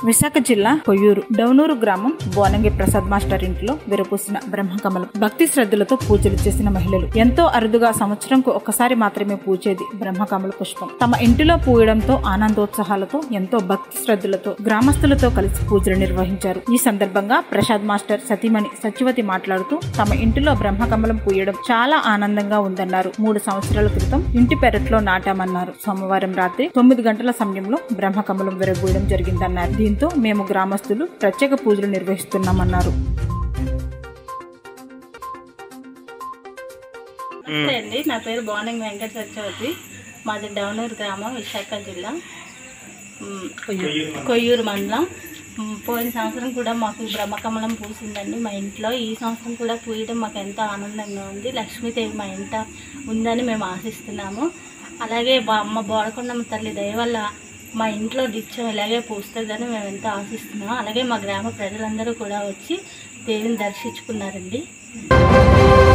విశాఖ జిల్లా కొయ్యూరు డౌనూరు గ్రామం బోనంగి ప్రసాద్ మాస్టర్ ఇంట్లో విరపూసిన బ్రహ్మకమలం భక్తి శ్రద్ధలతో పూజలు చేసిన మహిళలు ఎంతో అరుదుగా సంవత్సరంకు ఒక్కసారి మాత్రమే పూచేది బ్రహ్మకమల పుష్పం తమ ఇంటిలో పూయడంతో ఆనందోత్సాహాలతో ఎంతో భక్తి శ్రద్ధలతో గ్రామస్తులతో కలిసి పూజలు నిర్వహించారు ఈ సందర్భంగా ప్రసాద్ మాస్టర్ సతీమణి సచివతి మాట్లాడుతూ తమ ఇంటిలో బ్రహ్మకమలం పూయడం చాలా ఆనందంగా ఉందన్నారు మూడు సంవత్సరాల క్రితం ఇంటి పెరట్లో నాటామన్నారు సోమవారం రాత్రి తొమ్మిది గంటల సమయంలో బ్రహ్మకమలం విరబూయడం జరిగిందన్నారు దీంతో మేము గ్రామస్తులు ప్రత్యేక పూజలు నిర్వహిస్తున్నామన్నారు నమస్తే అండి నా పేరు బోనంగి వెంకట సత్యవతి మాది డవనూరు గ్రామం విశాఖ జిల్లా మ్, కొయ్యూరు మండలం మ్, పోయిన సంవత్సరం కూడా మాకు బ్రహ్మకమలం పూసిందండి మా ఇంట్లో ఈ సంవత్సరం కూడా పూయడం మాకు ఎంతో ఆనందంగా ఉంది లక్ష్మీదేవి మా ఇంట ఉందని మేము ఆశిస్తున్నాము అలాగే మా అమ్మ బోడకొండమ్మ తల్లి దయ వల్ల మా ఇంట్లో నిత్యం ఇలాగే పూస్తుందని మేము ఎంతో ఆశిస్తున్నాము అలాగే మా గ్రామ ప్రజలందరూ కూడా వచ్చి దేవిని దర్శించుకున్నారండి